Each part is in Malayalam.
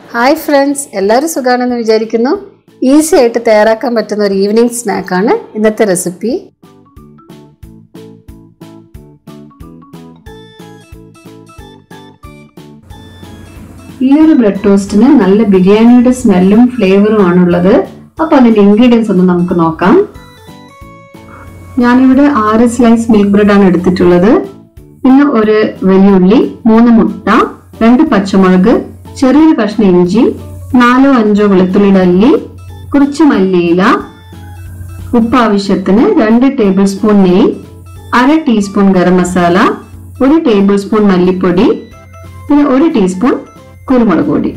ഹായ് ഫ്രണ്ട്സ് എല്ലാവരും സുഖമാണെന്ന് വിചാരിക്കുന്നു ഈസി ആയിട്ട് തയ്യാറാക്കാൻ പറ്റുന്ന ഒരു ഈവനിങ് സ്നാക്കാണ് ഇന്നത്തെ റെസിപ്പി ഈ ഒരു ബ്രെഡ് ടോസ്റ്റിന് നല്ല ബിരിയാണിയുടെ സ്മെല്ലും ഫ്ലേവറും ആണുള്ളത് അപ്പൊ അതിന്റെ ഇൻഗ്രീഡിയൻസ് ഒന്ന് നമുക്ക് നോക്കാം ഞാനിവിടെ ആറ് സ്ലൈസ് മിൽക്ക് ബ്രെഡ് ആണ് എടുത്തിട്ടുള്ളത് പിന്നെ ഒരു വലിയുള്ളി മൂന്ന് മുട്ട രണ്ട് പച്ചമുളക് ചെറിയൊരു കഷ്ണം ഇഞ്ചി നാലോ അഞ്ചോ വെളുത്തുള്ളിയുടെ അല്ലി കുറച്ച് മല്ലിയില ഉപ്പ് ആവശ്യത്തിന് രണ്ട് ടേബിൾ സ്പൂൺ നെയ്യ് അര ടീസ്പൂൺ ഗരം മസാല ഒരു ടേബിൾ സ്പൂൺ മല്ലിപ്പൊടി പിന്നെ ഒരു ടീസ്പൂൺ കുരുമുളക് പൊടി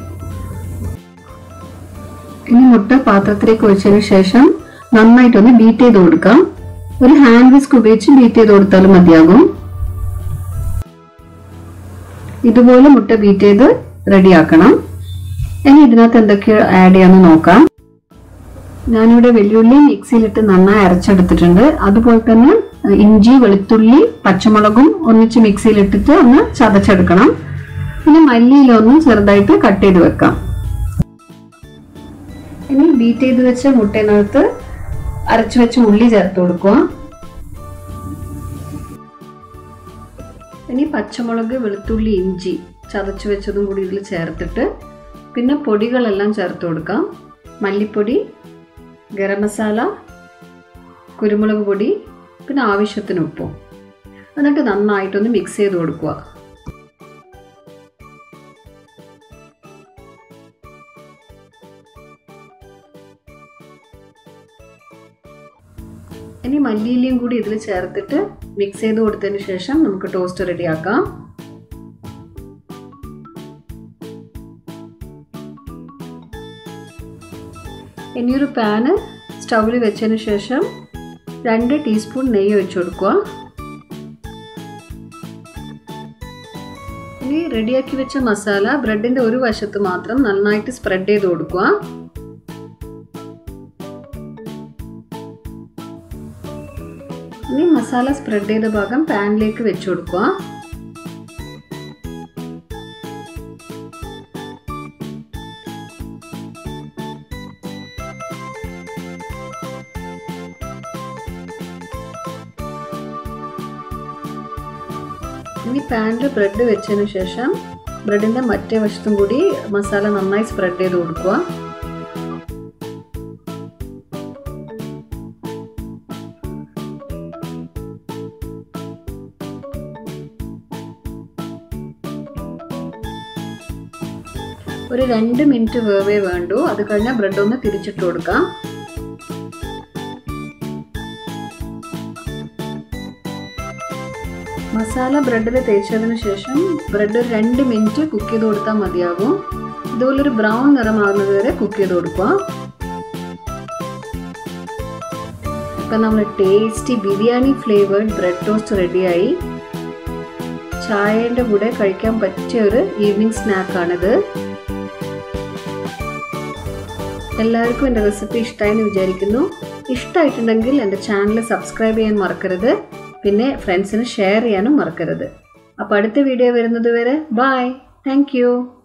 ഇനി മുട്ട പാത്രത്തിലേക്ക് ഒഴിച്ചതിന് ശേഷം നന്നായിട്ടൊന്ന് ബീറ്റ് ചെയ്ത് കൊടുക്കാം ഒരു ഹാൻഡ് വിസ്ക് ഉപയോഗിച്ച് ബീറ്റ് ചെയ്ത് കൊടുത്താലും മതിയാകും ഇതുപോലെ മുട്ട ബീറ്റ് ചെയ്ത് റെഡിയാക്കണം ഇനി ഇതിനകത്ത് എന്തൊക്കെ ആഡ് ചെയ്യാമെന്ന് നോക്കാം ഞാനിവിടെ വെല്ലുള്ളി മിക്സിയിലിട്ട് നന്നായി അരച്ചെടുത്തിട്ടുണ്ട് അതുപോലെ തന്നെ ഇഞ്ചി വെളുത്തുള്ളി പച്ചമുളകും ഒന്നിച്ച് മിക്സിയിലിട്ടിട്ട് ഒന്ന് ചതച്ചെടുക്കണം പിന്നെ മല്ലിയിലൊന്നും ചെറുതായിട്ട് കട്ട് ചെയ്ത് വെക്കാം ഇനി ബീറ്റ് ചെയ്ത് വെച്ച മുട്ടയിനകത്ത് അരച്ചു വെച്ച ഉള്ളി ചേർത്ത് കൊടുക്കുക ഇനി പച്ചമുളക് വെളുത്തുള്ളി ഇഞ്ചി ചതച്ചു വെച്ചതും കൂടി ഇതിൽ ചേർത്തിട്ട് പിന്നെ പൊടികളെല്ലാം ചേർത്ത് കൊടുക്കാം മല്ലിപ്പൊടി ഗരം മസാല കുരുമുളക് പൊടി പിന്നെ ആവശ്യത്തിന് ഉപ്പും എന്നിട്ട് നന്നായിട്ടൊന്ന് മിക്സ് ചെയ്ത് കൊടുക്കുക ഇനി മല്ലിയിലയും കൂടി ഇതിൽ ചേർത്തിട്ട് മിക്സ് ചെയ്ത് കൊടുത്തതിന് ശേഷം നമുക്ക് ടോസ്റ്റ് റെഡിയാക്കാം ഇനിയൊരു പാന് സ്റ്റൗവിൽ വെച്ചതിന് ശേഷം രണ്ട് ടീസ്പൂൺ നെയ്യ് ഒഴിച്ചു കൊടുക്കുക ഇനി റെഡിയാക്കി വെച്ച മസാല ബ്രെഡിന്റെ ഒരു വശത്ത് മാത്രം നന്നായിട്ട് സ്പ്രെഡ് ചെയ്ത് കൊടുക്കുക ഇനി മസാല സ്പ്രെഡ് ചെയ്ത ഭാഗം പാനിലേക്ക് വെച്ചു കൊടുക്കുക ഇനി പാനിൽ ബ്രെഡ് വെച്ചതിന് ശേഷം ബ്രെഡിന്റെ മറ്റേ വശത്തും കൂടി മസാല നന്നായി സ്പ്രെഡ് ചെയ്ത് കൊടുക്കുക ഒരു രണ്ട് മിനിറ്റ് വേവേ വേണ്ടു അത് കഴിഞ്ഞാൽ ബ്രെഡ് ഒന്ന് തിരിച്ചിട്ട് കൊടുക്കാം മസാല ബ്രെഡിൽ തേച്ചതിന് ശേഷം ബ്രെഡ് ഒരു രണ്ട് മിനിറ്റ് കുക്ക് ചെയ്ത് കൊടുത്താൽ മതിയാകും ഇതുപോലെ ഒരു ബ്രൗൺ നിറമാകുന്നത് വരെ കുക്ക് ചെയ്ത് കൊടുക്കുക ഇപ്പം നമ്മൾ tasty biryani flavoured bread toast റെഡിയായി ചായയുടെ കൂടെ കഴിക്കാൻ പറ്റിയ ഒരു ഈവനിങ് സ്നാക്കാണിത് എല്ലാവർക്കും എൻ്റെ റെസിപ്പി ഇഷ്ടമായി എന്ന് വിചാരിക്കുന്നു ഇഷ്ടമായിട്ടുണ്ടെങ്കിൽ എൻ്റെ ചാനൽ സബ്സ്ക്രൈബ് ചെയ്യാൻ മറക്കരുത് പിന്നെ ഫ്രണ്ട്സിന് ഷെയർ ചെയ്യാനും മറക്കരുത് അപ്പോൾ അടുത്ത വീഡിയോ വരുന്നത് വരെ ബായ് താങ്ക്